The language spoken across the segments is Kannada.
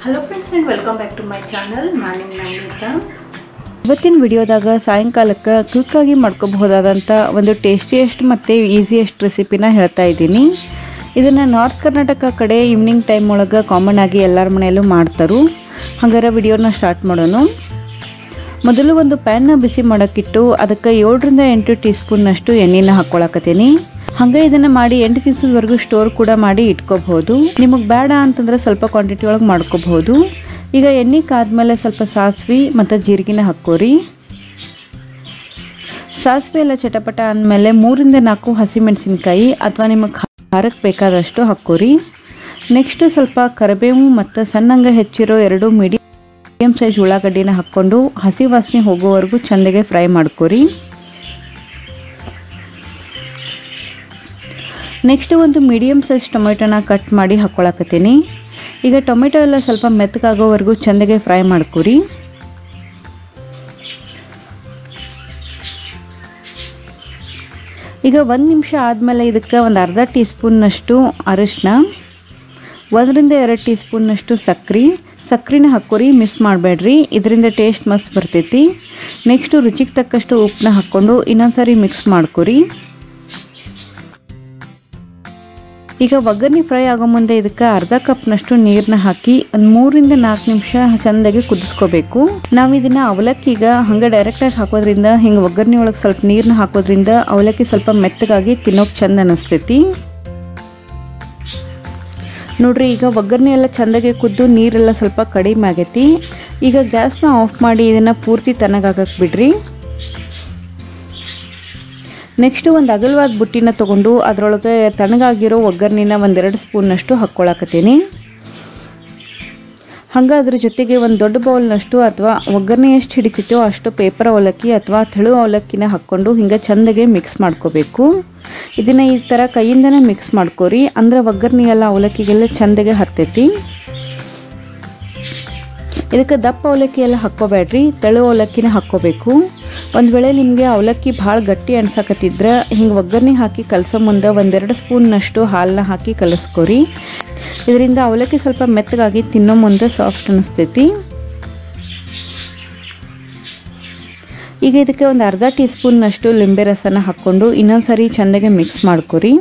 hello friends and welcome back to my channel ನಾನು ನಿಮ್ಮ ನಮಿತಾ ಇವತ್ತಿನ ವಿಡಿಯೋದಾಗ ಸಾಯಂಕಾಲಕ್ಕೆ ಕ್ವಿಕ್ಕಾಗಿ ಮಾಡ್ಕೋಬಹುದಾದಂಥ ಒಂದು ಟೇಸ್ಟಿಯೆಸ್ಟ್ ಮತ್ತು ಈಸಿಯೆಸ್ಟ್ ರೆಸಿಪಿನ ಹೇಳ್ತಾ ಇದ್ದೀನಿ ಇದನ್ನು ನಾರ್ತ್ ಕರ್ನಾಟಕ ಕಡೆ ಈವ್ನಿಂಗ್ ಟೈಮ್ ಒಳಗೆ ಕಾಮನ್ ಆಗಿ ಎಲ್ಲರ ಮನೆಯಲ್ಲೂ ಮಾಡ್ತಾರೆ ಹಾಗಾದ್ರೆ ವಿಡಿಯೋನ ಸ್ಟಾರ್ಟ್ ಮಾಡೋಣ ಮೊದಲು ಒಂದು ಪ್ಯಾನ್ನ ಬಿಸಿ ಮಾಡೋಕ್ಕಿಟ್ಟು ಅದಕ್ಕೆ ಏಳರಿಂದ ಎಂಟು ಟೀ ಸ್ಪೂನ್ನಷ್ಟು ಎಣ್ಣೆನ ಹಾಕ್ಕೊಳಕತ್ತೀನಿ ಹಾಗೆ ಇದನ್ನು ಮಾಡಿ ಎಂಟು ದಿವಸದವರೆಗೂ ಸ್ಟೋರ್ ಕೂಡ ಮಾಡಿ ಇಟ್ಕೋಬಹುದು ನಿಮಗೆ ಬೇಡ ಅಂತಂದ್ರೆ ಸ್ವಲ್ಪ ಕ್ವಾಂಟಿಟಿ ಒಳಗೆ ಮಾಡ್ಕೋಬಹುದು ಈಗ ಎಣ್ಣೆ ಕಾದ್ಮೇಲೆ ಸ್ವಲ್ಪ ಸಾಸಿವೆ ಮತ್ತು ಜೀರಿಗೆನ ಹಾಕ್ಕೋರಿ ಸಾಸಿವೆ ಎಲ್ಲ ಚಟಪಟ ಅಂದಮೇಲೆ ಮೂರಿಂದ ನಾಲ್ಕು ಹಸಿಮೆಣಸಿನ್ಕಾಯಿ ಅಥವಾ ನಿಮಗೆ ಖಾರಕ್ಕೆ ಬೇಕಾದಷ್ಟು ಹಾಕ್ಕೋರಿ ನೆಕ್ಸ್ಟ್ ಸ್ವಲ್ಪ ಕರಿಬೇವು ಮತ್ತು ಸಣ್ಣಂಗೆ ಹೆಚ್ಚಿರೋ ಎರಡು ಮೀಡಿಯಮ್ ಸೈಜ್ ಉಳ್ಳಾಗಡ್ಡಿನ ಹಾಕ್ಕೊಂಡು ಹಸಿ ವಾಸನೆ ಹೋಗೋವರೆಗೂ ಚೆಂದಾಗೆ ಫ್ರೈ ಮಾಡ್ಕೋರಿ ನೆಕ್ಸ್ಟ್ ಒಂದು ಮೀಡಿಯಮ್ ಸೈಜ್ ಟೊಮೆಟೊನ ಕಟ್ ಮಾಡಿ ಹಾಕ್ಕೊಳಕತ್ತೀನಿ ಈಗ ಟೊಮೆಟೊ ಎಲ್ಲ ಸ್ವಲ್ಪ ಮೆತ್ತಗಾಗೋವರೆಗೂ ಚೆಂದಾಗೆ ಫ್ರೈ ಮಾಡ್ಕೊರಿ ಈಗ ಒಂದು ನಿಮಿಷ ಆದಮೇಲೆ ಇದಕ್ಕೆ ಒಂದು ಅರ್ಧ ಟೀ ಸ್ಪೂನ್ನಷ್ಟು ಅರಿಶಿನ ಒಂದರಿಂದ ಎರಡು ಟೀ ಸ್ಪೂನ್ನಷ್ಟು ಸಕ್ರೆ ಸಕ್ರೆನ ಹಾಕ್ಕೊರಿ ಮಿಸ್ ಮಾಡಬೇಡ್ರಿ ಇದರಿಂದ ಟೇಸ್ಟ್ ಮಸ್ತ್ ಬರ್ತೈತಿ ನೆಕ್ಸ್ಟು ರುಚಿಗೆ ತಕ್ಕಷ್ಟು ಉಪ್ಪನ್ನ ಹಾಕ್ಕೊಂಡು ಇನ್ನೊಂದು ಸಾರಿ ಮಿಕ್ಸ್ ಮಾಡ್ಕೊರಿ ಈಗ ಒಗ್ಗರಣೆ ಫ್ರೈ ಆಗೋ ಮುಂದೆ ಇದಕ್ಕೆ ಅರ್ಧ ಕಪ್ನಷ್ಟು ನೀರನ್ನ ಹಾಕಿ ಒಂದು ಮೂರಿಂದ ನಾಲ್ಕು ನಿಮಿಷ ಚೆಂದಾಗಿ ಕುದಿಸ್ಕೋಬೇಕು ನಾವು ಇದನ್ನ ಅವಲಕ್ಕಿಗ ಹಂಗೆ ಡೈರೆಕ್ಟಾಗಿ ಹಾಕೋದ್ರಿಂದ ಹಿಂಗೆ ಒಗ್ಗರಣೆ ಒಳಗೆ ಸ್ವಲ್ಪ ನೀರನ್ನ ಹಾಕೋದ್ರಿಂದ ಅವಲಕ್ಕಿ ಸ್ವಲ್ಪ ಮೆತ್ತಗಾಗಿ ತಿನ್ನೋಕೆ ಚಂದ ಅನಿಸ್ತೈತಿ ನೋಡ್ರಿ ಈಗ ಒಗ್ಗರಣೆ ಎಲ್ಲ ಚೆಂದಾಗಿ ಕುದ್ದು ನೀರೆಲ್ಲ ಸ್ವಲ್ಪ ಕಡಿಮೆ ಆಗೈತಿ ಈಗ ಗ್ಯಾಸ್ನ ಆಫ್ ಮಾಡಿ ಇದನ್ನು ಪೂರ್ತಿ ತಣ್ಣಗಾಗಕ್ಕೆ ಬಿಡ್ರಿ ನೆಕ್ಸ್ಟು ಒಂದು ಅಗಲವಾದ ಬುಟ್ಟಿನ ತೊಗೊಂಡು ಅದರೊಳಗೆ ತಣ್ಣಗಾಗಿರೋ ಒಗ್ಗರಣೆನ ಒಂದೆರಡು ಸ್ಪೂನ್ನಷ್ಟು ಹಾಕ್ಕೊಳಕತ್ತೀನಿ ಹಂಗೆ ಅದ್ರ ಜೊತೆಗೆ ಒಂದು ದೊಡ್ಡ ಬೌಲ್ನಷ್ಟು ಅಥವಾ ಒಗ್ಗರಣೆ ಎಷ್ಟು ಹಿಡಿತಿತ್ತೋ ಅಷ್ಟು ಪೇಪರ್ ಅವಲಕ್ಕಿ ಅಥವಾ ತೆಳು ಅವಲಕ್ಕಿನ ಹಾಕ್ಕೊಂಡು ಹಿಂಗೆ ಚೆಂದಾಗೆ ಮಿಕ್ಸ್ ಮಾಡ್ಕೋಬೇಕು ಇದನ್ನು ಈ ಥರ ಕೈಯಿಂದನೇ ಮಿಕ್ಸ್ ಮಾಡ್ಕೋರಿ ಅಂದ್ರೆ ಒಗ್ಗರಣೆ ಎಲ್ಲ ಅವಲಕ್ಕಿಗೆಲ್ಲ ಚೆಂದಾಗೆ ಹತ್ತೈತಿ ಇದಕ್ಕೆ ದಪ್ಪ ಅವಲಕ್ಕಿ ಎಲ್ಲ ಹಾಕ್ಕೋಬೇಡ್ರಿ ತೆಳು ಅವಲಕ್ಕಿನ ಹಾಕ್ಕೋಬೇಕು ಒಂದು ವೇಳೆ ನಿಮಗೆ ಅವಲಕ್ಕಿ ಭಾಳ ಗಟ್ಟಿ ಅನ್ಸಕತ್ತಿದ್ರೆ ಹಿಂಗೆ ಒಗ್ಗರಣೆ ಹಾಕಿ ಕಲಸೋ ಮುಂದೆ ಒಂದೆರಡು ಸ್ಪೂನ್ನಷ್ಟು ಹಾಲನ್ನ ಹಾಕಿ ಕಲಿಸ್ಕೊರಿ ಇದರಿಂದ ಅವಲಕ್ಕಿ ಸ್ವಲ್ಪ ಮೆತ್ತಗಾಗಿ ತಿನ್ನೋ ಮುಂದೆ ಸಾಫ್ಟ್ ಅನಿಸ್ತೈತಿ ಈಗ ಇದಕ್ಕೆ ಒಂದು ಅರ್ಧ ಟೀ ಸ್ಪೂನ್ನಷ್ಟು ಲಿಂಬೆ ರಸನ ಹಾಕ್ಕೊಂಡು ಇನ್ನೊಂದು ಸಾರಿ ಚೆಂದಾಗೆ ಮಿಕ್ಸ್ ಮಾಡ್ಕೊರಿ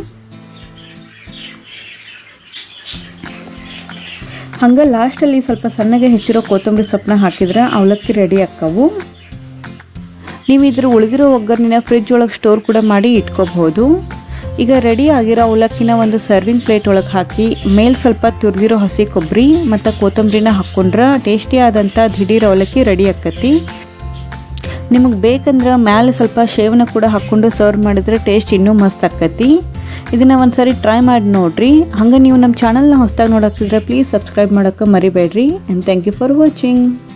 ಹಂಗೆ ಲಾಸ್ಟಲ್ಲಿ ಸ್ವಲ್ಪ ಸಣ್ಣಗೆ ಹೆಚ್ಚಿರೋ ಕೊತ್ತಂಬರಿ ಸೊಪ್ಪನ್ನ ಹಾಕಿದ್ರೆ ಅವಲಕ್ಕಿ ರೆಡಿ ಆಕ್ಕವು ನೀವು ಇದ್ರ ಉಳಿದಿರೋ ಒಗ್ಗರಣೆನ ಫ್ರಿಜ್ ಒಳಗೆ ಸ್ಟೋರ್ ಕೂಡ ಮಾಡಿ ಇಟ್ಕೋಬಹುದು ಈಗ ರೆಡಿ ಆಗಿರೋ ಅವಲಕ್ಕಿನ ಒಂದು ಸರ್ವಿಂಗ್ ಪ್ಲೇಟ್ ಒಳಗೆ ಹಾಕಿ ಮೇಲೆ ಸ್ವಲ್ಪ ತುರಿದಿರೋ ಹಸಿ ಕೊಬ್ಬರಿ ಮತ್ತು ಕೊತ್ತಂಬರಿನ ಹಾಕ್ಕೊಂಡ್ರೆ ಟೇಸ್ಟಿ ಆದಂಥ ದಿಢೀರ್ ಅವಲಕ್ಕಿ ರೆಡಿ ಆಕತಿ ನಿಮಗೆ ಬೇಕಂದ್ರೆ ಮೇಲೆ ಸ್ವಲ್ಪ ಶೇವನ ಕೂಡ ಹಾಕ್ಕೊಂಡು ಸರ್ವ್ ಮಾಡಿದ್ರೆ ಟೇಸ್ಟ್ ಇನ್ನೂ ಮಸ್ತ್ ಆಕತಿ ಇದನ್ನು ಒಂದು ಸಾರಿ ಟ್ರೈ ಮಾಡಿ ನೋಡಿರಿ ಹಾಗೆ ನೀವು ನಮ್ಮ ಚಾನಲ್ನ ಹೊಸ್ದಾಗಿ ನೋಡೋಕ್ಕಿದ್ರೆ ಪ್ಲೀಸ್ ಸಬ್ಸ್ಕ್ರೈಬ್ ಮಾಡೋಕ್ಕೆ ಮರಿಬೇಡ್ರಿ and thank you for watching